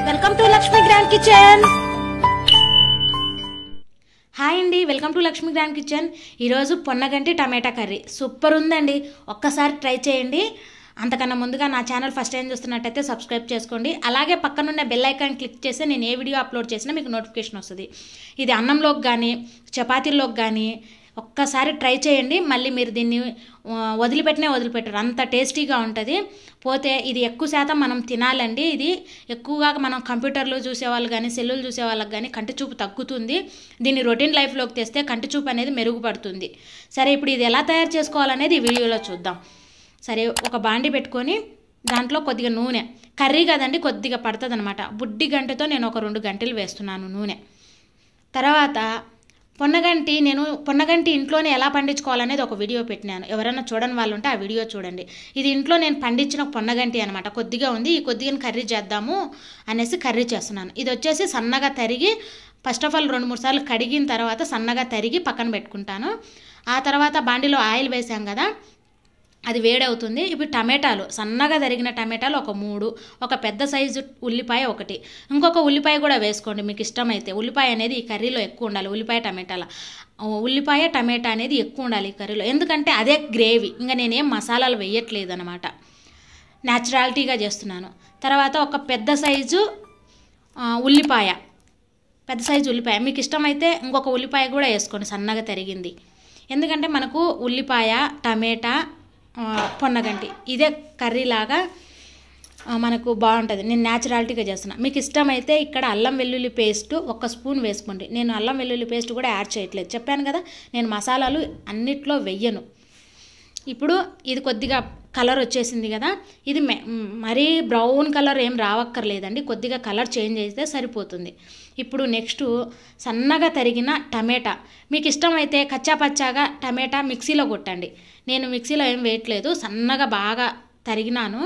welcome to Lakshmi grand kitchen hi అండి welcome to Lakshmi grand kitchen ఈరోజు పొన్నగంటి టమాటా కర్రీ సూపర్ ఉందండి ఒక్కసారి ట్రై చేయండి అంతకన్నా ముందుగా నా ఛానల్ ఫస్ట్ టైం చూస్తున్నట్టయితే సబ్స్క్రైబ్ చేసుకోండి అలాగే పక్కనున్న బెల్ ఐకాన్ క్లిక్ చేస్తే నేను ఏ వీడియో అప్లోడ్ చేసినా మీకు నోటిఫికేషన్ వస్తుంది ఇది అన్నంలోకి కానీ చపాతీల్లోకి కానీ ఒక్కసారి ట్రై చేయండి మళ్ళీ మీరు దీన్ని ఆ, వదిలిపెట్టినే వదిలిపెట్టరు అంత టేస్టీగా ఉంటుంది పోతే ఇది ఎక్కువ శాతం మనం తినాలండి ఇది ఎక్కువగా మనం కంప్యూటర్లు చూసేవాళ్ళు కానీ సెల్లులు చూసే వాళ్ళకి కానీ కంటి చూపు తగ్గుతుంది దీన్ని రొటీన్ లైఫ్లోకి తెస్తే కంటి చూపు అనేది మెరుగుపడుతుంది సరే ఇప్పుడు ఇది ఎలా తయారు చేసుకోవాలనేది ఈ వీడియోలో చూద్దాం సరే ఒక బాండి పెట్టుకొని దాంట్లో కొద్దిగా నూనె కర్రీ కదండి కొద్దిగా పడుతుంది అనమాట బుడ్డి గంటతో నేను ఒక రెండు గంటలు వేస్తున్నాను నూనె తర్వాత పొన్నగంటి నేను పొన్నగంటి ఇంట్లోనే ఎలా పండించుకోవాలనేది ఒక వీడియో పెట్టినాను ఎవరైనా చూడని వాళ్ళు ఉంటే ఆ వీడియో చూడండి ఇది ఇంట్లో నేను పండించిన పొన్నగంటి అనమాట కొద్దిగా ఉంది ఈ కొద్దిగా కర్రీ చేద్దాము అనేసి కర్రీ చేస్తున్నాను ఇది వచ్చేసి సన్నగా తరిగి ఫస్ట్ ఆఫ్ ఆల్ రెండు మూడు సార్లు కడిగిన తర్వాత సన్నగా తరిగి పక్కన పెట్టుకుంటాను ఆ తర్వాత బాండిలో ఆయిల్ వేసాం కదా అది వేడవుతుంది ఇప్పుడు టమాటాలు సన్నగా తరిగిన టమాటాలు ఒక మూడు ఒక పెద్ద సైజు ఉల్లిపాయ ఒకటి ఇంకొక ఉల్లిపాయ కూడా వేసుకోండి మీకు ఇష్టమైతే ఉల్లిపాయ అనేది ఈ కర్రీలో ఎక్కువ ఉండాలి ఉల్లిపాయ టమాటాల ఉల్లిపాయ టమాటా అనేది ఎక్కువ ఉండాలి ఈ కర్రీలో ఎందుకంటే అదే గ్రేవీ ఇంకా నేనేం మసాలాలు వేయట్లేదు అనమాట న్యాచురాలిటీగా చేస్తున్నాను తర్వాత ఒక పెద్ద సైజు ఆ, ఉల్లిపాయ పెద్ద సైజు ఉల్లిపాయ మీకు ఇష్టమైతే ఇంకొక ఉల్లిపాయ కూడా వేసుకోండి సన్నగా తరిగింది ఎందుకంటే మనకు ఉల్లిపాయ టమాటా ఆ, పొన్నగంటి ఇదే కర్రీలాగా ఆ, మనకు బాగుంటుంది నేను న్యాచురాలిటీగా చేస్తున్నా మీకు ఇష్టమైతే ఇక్కడ అల్లం వెల్లుల్లి పేస్ట్ ఒక స్పూన్ వేసుకోండి నేను అల్లం వెల్లుల్లి పేస్ట్ కూడా యాడ్ చేయట్లేదు చెప్పాను కదా నేను మసాలాలు అన్నిట్లో వెయ్యను ఇప్పుడు ఇది కొద్దిగా కలర్ వచ్చేసింది కదా ఇది మె- మరీ బ్రౌన్ కలర్ ఏం రావక్కర్లేదండి కొద్దిగా కలర్ చేంజ్ చేస్తే సరిపోతుంది ఇప్పుడు నెక్స్ట్ సన్నగా తరిగిన టమాటా మీకు ఇష్టమైతే కచ్చా పచ్చాగా టమాటా మిక్సీలో కొట్టండి నేను మిక్సీలో ఏం వేయట్లేదు సన్నగా బాగా తరిగినాను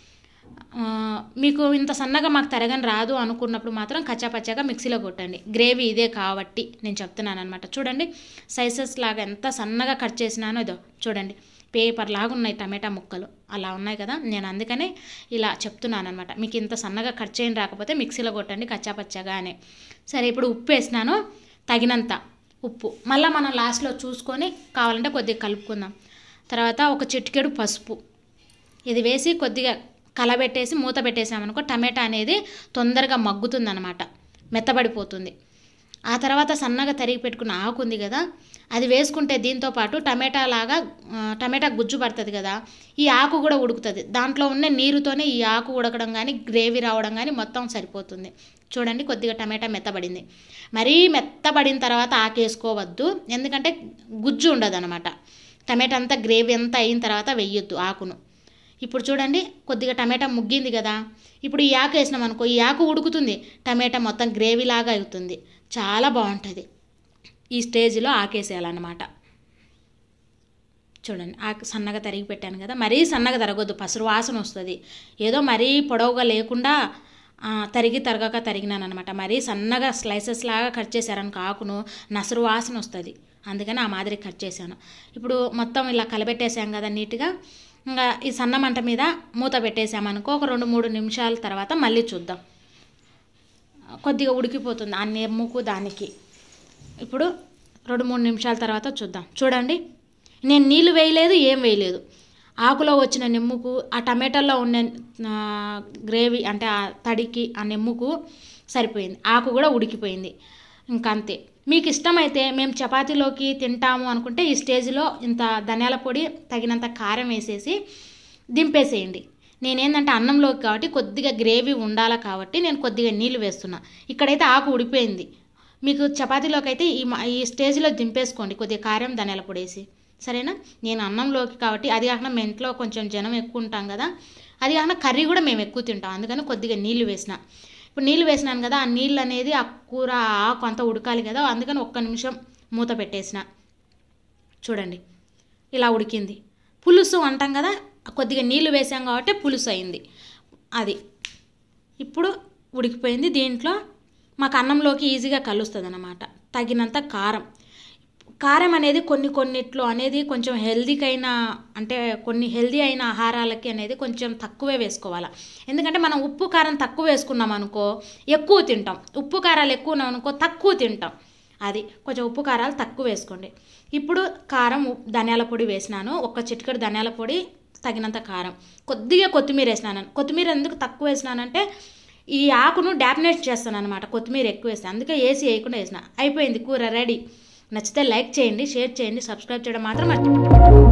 ఆ, మీకు ఇంత సన్నగా మాకు తరగని రాదు అనుకున్నప్పుడు మాత్రం కచ్చాపచ్చాగా మిక్సీలో కొట్టండి గ్రేవీ ఇదే కాబట్టి నేను చెప్తున్నాను అనమాట చూడండి సైజెస్ లాగా ఎంత సన్నగా కట్ చేసినానో ఇదో చూడండి పేపర్ లాగా ఉన్నాయి టమాటా ముక్కలు అలా ఉన్నాయి కదా నేను అందుకనే ఇలా చెప్తున్నాను అనమాట మీకు ఇంత సన్నగా కట్ చేయని రాకపోతే మిక్సీలో కొట్టండి కచ్చాపచ్చాగా అని సరే ఇప్పుడు ఉప్పు వేసినాను తగినంత ఉప్పు మళ్ళీ మనం లాస్ట్లో చూసుకొని కావాలంటే కొద్దిగా కలుపుకుందాం తర్వాత ఒక చిటికెడు పసుపు ఇది వేసి కొద్దిగా కలబెట్టేసి మూత పెట్టేసామనుకో టమాటా అనేది తొందరగా మగ్గుతుందన్నమాట మెత్తబడిపోతుంది ఆ తర్వాత సన్నగా తరిగి పెట్టుకున్న ఆకు ఉంది కదా అది వేసుకుంటే దీంతో పాటు టమాటా లాగా ఆ, టమాటా గుజ్జు పడుతుంది కదా ఈ ఆకు కూడా ఉడుకుతుంది దాంట్లో ఉన్న నీరుతోనే ఈ ఆకు ఉడకడం కానీ గ్రేవీ రావడం కానీ మొత్తం సరిపోతుంది చూడండి కొద్దిగా టమాటా మెత్తబడింది మరీ మెత్తబడిన తర్వాత ఆకు వేసుకోవద్దు ఎందుకంటే గుజ్జు ఉండదు అనమాట టమాటా అంతా గ్రేవీ అంతా అయిన తర్వాత వెయ్యొద్దు ఆకును ఇప్పుడు చూడండి కొద్దిగా టమాటా ముగ్గింది కదా ఇప్పుడు ఈ ఆకు వేసినాం అనుకో ఈ ఆకు ఉడుకుతుంది టమాటా మొత్తం గ్రేవీ లాగా అవుతుంది చాలా బాగుంటుంది ఈ స్టేజ్లో ఆకేసేయాలన్నమాట చూడండి ఆకు సన్నగా తరిగి పెట్టాను కదా మరీ సన్నగా తరగొద్దు పసరు వాసన వస్తుంది ఏదో మరీ పొడవుగా లేకుండా ఆ, తరిగి తరగక తరిగినాను అనమాట మరీ సన్నగా స్లైసెస్ లాగా కట్ చేశారనుకో ఆకును నసరు వాసన వస్తుంది అందుకని ఆ మాదిరి కట్ చేశాను ఇప్పుడు మొత్తం ఇలా కలబెట్టేసాం కదా నీట్గా ఇంకా ఈ సన్న మంట మీద మూత పెట్టేసామనుకో ఒక రెండు మూడు నిమిషాల తర్వాత మళ్ళీ చూద్దాం కొద్దిగా ఉడికిపోతుంది ఆ నెమ్ముకు దానికి ఇప్పుడు రెండు మూడు నిమిషాల తర్వాత చూద్దాం చూడండి నేను నీళ్ళు వేయలేదు ఏం వేయలేదు ఆకులో వచ్చిన నిమ్ముకు ఆ టమాటాల్లో ఉన్న ఆ, గ్రేవీ అంటే ఆ తడికి ఆ నిమ్ముకు సరిపోయింది ఆకు కూడా ఉడికిపోయింది ఇంకా అంతే మీకు ఇష్టమైతే మేము చపాతీలోకి తింటాము అనుకుంటే ఈ స్టేజ్లో ఇంత ధనియాల పొడి తగినంత కారం వేసేసి దింపేసేయండి నేనేందంటే అన్నంలోకి కాబట్టి కొద్దిగా గ్రేవీ ఉండాలా కాబట్టి నేను కొద్దిగా నీళ్ళు వేస్తున్నా ఇక్కడైతే ఆకు ఉడిపోయింది మీకు చపాతీలోకి అయితే ఈ మ- ఈ స్టేజ్లో దింపేసుకోండి కొద్దిగా కారం ధనియాల పొడి వేసి సరేనా నేను అన్నంలోకి కాబట్టి అది కాకుండా మేము ఇంట్లో కొంచెం జనం ఎక్కువ ఉంటాం కదా అది కాకుండా కర్రీ కూడా మేము ఎక్కువ తింటాం అందుకని కొద్దిగా నీళ్ళు వేసిన ఇప్పుడు నీళ్ళు వేసినాను కదా ఆ నీళ్ళు అనేది ఆ కూర ఆ ఆకు అంతా ఉడకాలి కదా అందుకని ఒక్క నిమిషం మూత పెట్టేసిన చూడండి ఇలా ఉడికింది పులుసు అంటాం కదా కొద్దిగా నీళ్ళు వేసాం కాబట్టి పులుసు అయింది అది ఇప్పుడు ఉడికిపోయింది దీంట్లో మాకు అన్నంలోకి ఈజీగా కలుస్తుంది అన్నమాట తగినంత కారం కారం అనేది కొన్ని కొన్నిట్లో అనేది కొంచెం హెల్దీకైన అంటే కొన్ని హెల్దీ అయిన ఆహారాలకి అనేది కొంచెం తక్కువే వేసుకోవాలి ఎందుకంటే మనం ఉప్పు కారం తక్కువ వేసుకున్నాం అనుకో ఎక్కువ తింటాం ఉప్పు కారాలు ఎక్కువ ఉన్నాం అనుకో తక్కువ తింటాం అది కొంచెం ఉప్పు కారాలు తక్కువ వేసుకోండి ఇప్పుడు కారం ఉప్- ధనియాల పొడి వేసినాను ఒక చిటికెడు ధనియాల పొడి తగినంత కారం కొద్దిగా కొత్తిమీర వేసినాను కొత్తిమీర ఎందుకు తక్కువ వేసినానంటే ఈ ఆకును డామినేట్ చేస్తాను అనమాట కొత్తిమీర ఎక్కువ వేస్తాను అందుకే ఏసీ వేయకుండా వేసిన అయిపోయింది కూర రెడీ నచ్చితే లైక్ చేయండి షేర్ చేయండి సబ్స్క్రైబ్ చేయడం మాత్రం మర్చిపోకండి